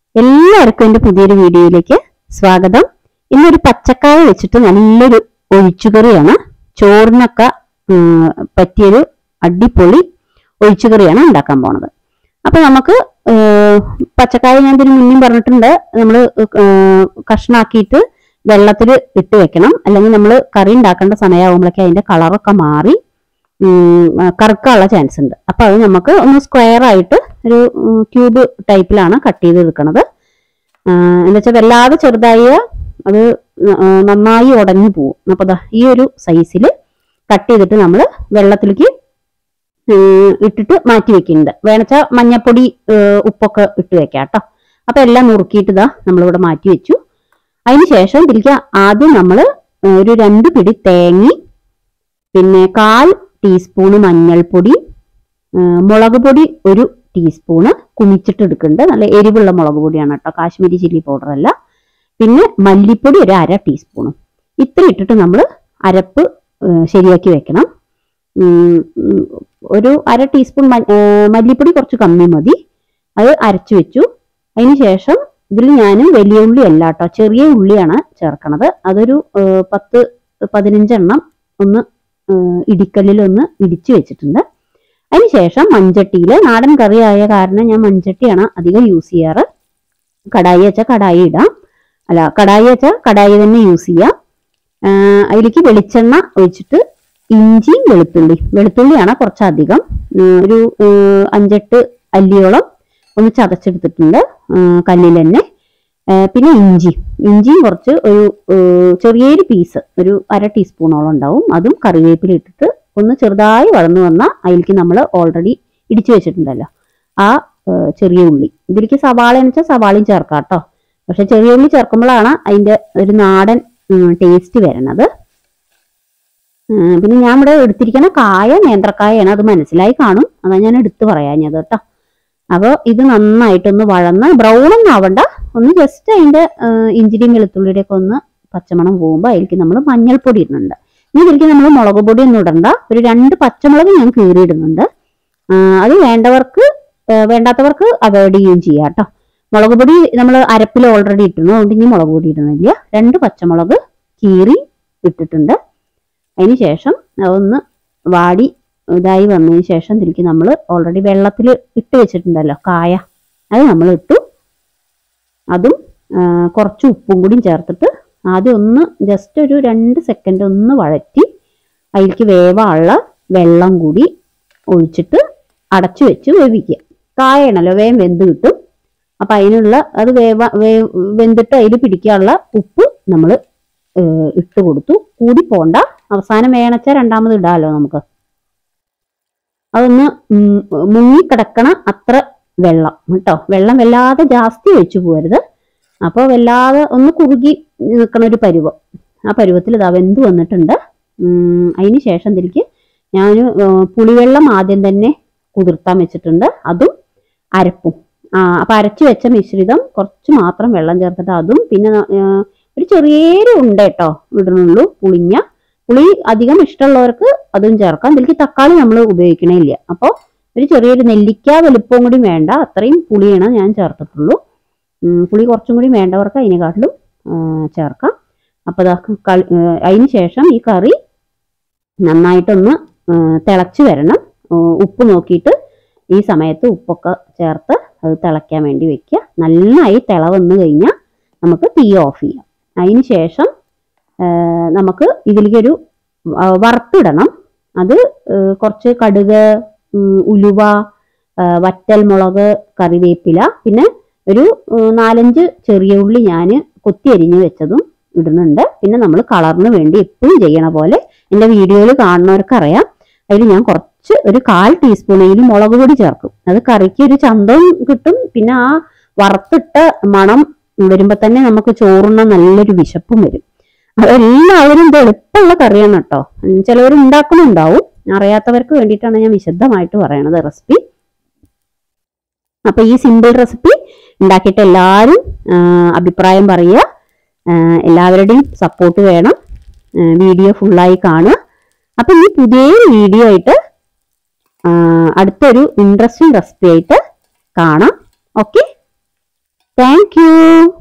എല്ലാവർക്കും എൻ്റെ പുതിയൊരു വീഡിയോയിലേക്ക് സ്വാഗതം ഇന്നൊരു പച്ചക്കായ വെച്ചിട്ട് നല്ലൊരു ഒഴിച്ചുകറിയാണ് ചോറിനൊക്കെ ഉം, പറ്റിയൊരു അടിപൊളി ഒഴിച്ചുകറിയാണ് ഉണ്ടാക്കാൻ പോണത് അപ്പൊ നമുക്ക് ഏർ, പച്ചക്കായ ഞാൻ ഇതിന് മുന്നേ പറഞ്ഞിട്ടുണ്ട് നമ്മൾ കഷ്ണാക്കിയിട്ട് വെള്ളത്തിൽ ഇട്ട് വെക്കണം അല്ലെങ്കിൽ നമ്മൾ കറി ഉണ്ടാക്കേണ്ട സമയമാകുമ്പോഴേക്കും അതിന്റെ കളറൊക്കെ മാറി ഉം, ആ, കറുക്കാനുള്ള ചാൻസ് ഉണ്ട് അപ്പൊ അത് നമുക്ക് ഒന്ന് സ്ക്വയർ ആയിട്ട് ഒരു ക്യൂബ് ടൈപ്പിലാണ് കട്ട് ചെയ്ത് എടുക്കുന്നത് എന്താ വെച്ചാൽ വല്ലാതെ ചെറുതായ അത് ആ, നന്നായി ഉടഞ്ഞു പോകും അപ്പൊ ദാ ഈ ഒരു സൈസിൽ കട്ട് ചെയ്തിട്ട് നമ്മൾ വെള്ളത്തിലേക്ക് ഉം, ഇട്ടിട്ട് മാറ്റി വെക്കുന്നുണ്ട് വേണച്ചാൽ മഞ്ഞപ്പൊടി ഏർ, ഉപ്പൊക്കെ ഇട്ട് വെക്കാം കേട്ടോ അപ്പൊ എല്ലാം നുറുക്കിയിട്ട് ഇതാ നമ്മളിവിടെ മാറ്റി വെച്ചു അതിന് ശേഷം ഇതിലേക്ക് ആദ്യം നമ്മൾ ഒരു രണ്ട് പിടി തേങ്ങി പിന്നെ കാൽ ടീസ്പൂണ് മഞ്ഞൾപ്പൊടി ആ, മുളക് പൊടി ഒരു ടീസ്പൂണ് കുമിച്ചിട്ട് എടുക്കുന്നുണ്ട് നല്ല എരിവുള്ള മുളക് പൊടിയാണ് കേട്ടോ കാശ്മീരി ചില്ലി പൗഡർ അല്ല പിന്നെ മല്ലിപ്പൊടി ഒരു അര ടീസ്പൂണും ഇത്ര ഇട്ടിട്ട് നമ്മൾ അരപ്പ് ആ, ശരിയാക്കി വെക്കണം ഉം, ഉം, ഒരു അര ടീസ്പൂൺ മ- ആ, മല്ലിപ്പൊടി കുറച്ച് കമ്മി മതി അത് അരച്ചു വെച്ചു അതിന് ശേഷം ഇതിൽ ഞാൻ വലിയ ഉള്ളി അല്ല കേട്ടോ ചെറിയ ഉള്ളിയാണ് ചേർക്കണത് അതൊരു ആ, പത്ത് പതിനഞ്ചെണ്ണം ഒന്ന് ഇടിക്കല്ലിൽ ഒന്ന് ഇടിച്ചു വെച്ചിട്ടുണ്ട് അതിനുശേഷം മൺചട്ടിയിൽ നാടൻ കറി ആയ കാരണം ഞാൻ മൺചട്ടിയാണ് അധികം യൂസ് ചെയ്യാറ് കടായി വെച്ചാൽ കടായി ഇടാം അല്ല കടായി വെച്ചാൽ കടായി തന്നെ യൂസ് ചെയ്യാം ആ, അതിലേക്ക് വെളിച്ചെണ്ണ ഒഴിച്ചിട്ട് ഇഞ്ചിയും വെളുത്തുള്ളി വെളുത്തുള്ളിയാണ് കുറച്ചധികം ഉം, ഒരു ഏർ, അഞ്ചെട്ട് അല്ലിയോളം ഒന്ന് ചതച്ചെടുത്തിട്ടുണ്ട് ആ, കല്ലിൽ തന്നെ ആ, പിന്നെ ഇഞ്ചി ഇഞ്ചിയും കുറച്ച് ഒരു ഏർ, ചെറിയൊരു പീസ് ഒരു അര ടീസ്പൂണോളം ഉണ്ടാവും അതും കറിവേപ്പില ഇട്ടിട്ട് ഒന്ന് ചെറുതായി വളർന്നു വന്നാൽ അതിലേക്ക് നമ്മൾ ഓൾറെഡി ഇടിച്ചു വെച്ചിട്ടുണ്ടല്ലോ ആ ഏർ, ചെറിയ ഉള്ളി ഇതിലേക്ക് സവാള എന്ന് വെച്ചാൽ സവാളയും ചേർക്കാം കേട്ടോ പക്ഷെ ചെറിയ ഉള്ളി ചേർക്കുമ്പോഴാണ് അതിന്റെ ഒരു നാടൻ ടേസ്റ്റ് വരണത് ഉം, പിന്നെ ഞാൻ ഇവിടെ എടുത്തിരിക്കുന്ന കായ നേന്ത്രക്കായാണ് അത് മനസ്സിലായി കാണും അതാ ഞാൻ എടുത്തു പറയാഞ്ഞത് കേട്ടോ അപ്പോൾ ഇത് നന്നായിട്ടൊന്ന് വഴന്ന് ബ്രൗൺ ഒന്നും ആവണ്ട ഒന്ന് ജസ്റ്റ് അതിന്റെ ഏർ, ഇഞ്ചിരിയും വെളുത്തുള്ളിയുടെ ഒക്കെ ഒന്ന് പച്ചമണം പോകുമ്പോൾ അതിലേക്ക് നമ്മൾ മഞ്ഞൾപ്പൊടി ഇടുന്നുണ്ട് ഇനി ഇതിലേക്ക് നമ്മൾ മുളക് പൊടി ഒന്നും ഇടണ്ട ഒരു രണ്ട് പച്ചമുളക് ഞാൻ കീറിയിടുന്നുണ്ട് ആ, അത് വേണ്ടവർക്ക് ഏർ, വേണ്ടാത്തവർക്ക് അവോയ്ഡ് ചെയ്യുകയും ചെയ്യാം കേട്ടോ മുളക് പൊടി നമ്മൾ അരപ്പിൽ ഓൾറെഡി ഇട്ടിരുന്നു അതുകൊണ്ട് ഇനി മുളക് പൊടി ഇടുന്നില്ല രണ്ട് പച്ചമുളക് കീറി ഇട്ടിട്ടുണ്ട് അതിന് ശേഷം അതൊന്ന് വാടി ഇതായി വന്നതിന് ശേഷം ഇതിലേക്ക് നമ്മൾ ഓൾറെഡി വെള്ളത്തിൽ ഇട്ട് വെച്ചിട്ടുണ്ടല്ലോ കായ അത് നമ്മൾ ഇട്ടു അതും ആ, കുറച്ച് ഉപ്പും കൂടിയും ചേർത്തിട്ട് ആദ്യം ഒന്ന് ജസ്റ്റ് ഒരു രണ്ട് സെക്കൻഡ് ഒന്ന് വഴറ്റി അതിലേക്ക് വേവാനുള്ള വെള്ളം കൂടി ഒഴിച്ചിട്ട് അടച്ചു വെച്ച് വേവിക്കുക കായണല്ലോ വേഗം വെന്ത് കിട്ടും അപ്പൊ അതിനുള്ള അത് വേവ വേ- വെന്തിട്ട് അതിൽ പിടിക്കാനുള്ള ഉപ്പ് നമ്മൾ ഇട്ട് കൊടുത്തു കൂടി പോണ്ട അവസാനം വേണച്ച രണ്ടാമത് ഇടാമല്ലോ നമുക്ക് അതൊന്ന് ഉം, മുങ്ങിക്കിടക്കണ അത്ര വെള്ളം കേട്ടോ വെള്ളം വല്ലാതെ ജാസ്തി ഒഴിച്ചു പോകരുത് അപ്പോൾ വല്ലാതെ ഒന്ന് കുറുകി നിൽക്കണ ഒരു പരുവം ആ പരുവത്തിൽ ഇതാ വെന്ത് വന്നിട്ടുണ്ട് ഉം, അതിന് ശേഷം ഇതിലേക്ക് ഞാൻ പുളിവെള്ളം ആദ്യം തന്നെ കുതിർത്താൻ വെച്ചിട്ടുണ്ട് അതും അരപ്പും ആ അപ്പൊ അരച്ചു വെച്ച മിശ്രിതം കുറച്ച് മാത്രം വെള്ളം ചേർത്തിട്ട് അതും പിന്നെ ആ, ഒരു ചെറിയൊരു ഉണ്ട കേട്ടോ ഇടണുള്ളൂ പുളിഞ്ഞ പുളി അധികം ഇഷ്ടമുള്ളവർക്ക് അതും ചേർക്കാം ഇതിലേക്ക് തക്കാളി നമ്മൾ ഉപയോഗിക്കണില്ല അപ്പോൾ ഒരു ചെറിയൊരു നെല്ലിക്ക വലുപ്പവും കൂടി വേണ്ട അത്രയും പുളിയാണ് ഞാൻ ചേർത്തിട്ടുള്ളൂ ഉം, പുളി കുറച്ചും കൂടി വേണ്ടവർക്ക് അതിനെക്കാട്ടിലും ആ, ചേർക്കാം അപ്പോൾ ദാ കളി ആ, അതിന് ശേഷം ഈ കറി നന്നായിട്ടൊന്ന് ആ, തിളച്ച് വരണം ആ, ഉപ്പ് നോക്കിയിട്ട് ഈ സമയത്ത് ഉപ്പൊക്കെ ചേർത്ത് അത് തിളയ്ക്കാൻ വേണ്ടി വെക്കുക നന്നായി തിള വന്നു കഴിഞ്ഞാൽ നമുക്ക് തീ ഓഫ് ചെയ്യാം അതിന് ശേഷം ആ, നമുക്ക് ഇതിലേക്കൊരു ആ, വറുത്തിടണം അത് ആ, കുറച്ച് കടുക് ഉം, ഉലുവ ആ, വറ്റൽമുളക് കറിവേപ്പില പിന്നെ ഒരു ഉം, നാലഞ്ച് ചെറിയ ഉള്ളി ഞാൻ കൊത്തി അരിഞ്ഞ് വെച്ചതും ഇടുന്നുണ്ട് പിന്നെ നമ്മൾ കളറിന് വേണ്ടി എപ്പോഴും ചെയ്യണ പോലെ എൻ്റെ വീഡിയോയിൽ കാണുന്നവർക്ക് അറിയാം അതിൽ ഞാൻ കുറച്ച് ഒരു കാൽ ടീസ്പൂണെങ്കിലും മുളക് പൊടി ചേർക്കും അത് കറിക്ക് ഒരു ചന്തവും കിട്ടും പിന്നെ ആ വറുത്തിട്ട മണം വരുമ്പോ തന്നെ നമുക്ക് ചോറുണ്ണ നല്ലൊരു വിശപ്പും വരും അതെല്ലാവരും ഇത് എളുപ്പമുള്ള കറിയാണ് കേട്ടോ ചിലവർ ഉണ്ടാക്കുന്നുണ്ടാവും അറിയാത്തവർക്ക് വേണ്ടിയിട്ടാണ് ഞാൻ വിശദമായിട്ട് പറയണത് റെസിപ്പി അപ്പൊ ഈ സിമ്പിൾ റെസിപ്പി ഉണ്ടാക്കിയിട്ട് എല്ലാവരും ആ, അഭിപ്രായം പറയുക ആ, എല്ലാവരുടെയും സപ്പോർട്ട് വേണം വീഡിയോ ഫുള്ളായി കാണുക അപ്പൊ ഈ പുതിയൊരു വീഡിയോ ആയിട്ട് ആ, അടുത്തൊരു ഇൻട്രസ്റ്റിംഗ് റെസിപ്പി ആയിട്ട് കാണാം ഓക്കെ താങ്ക് യു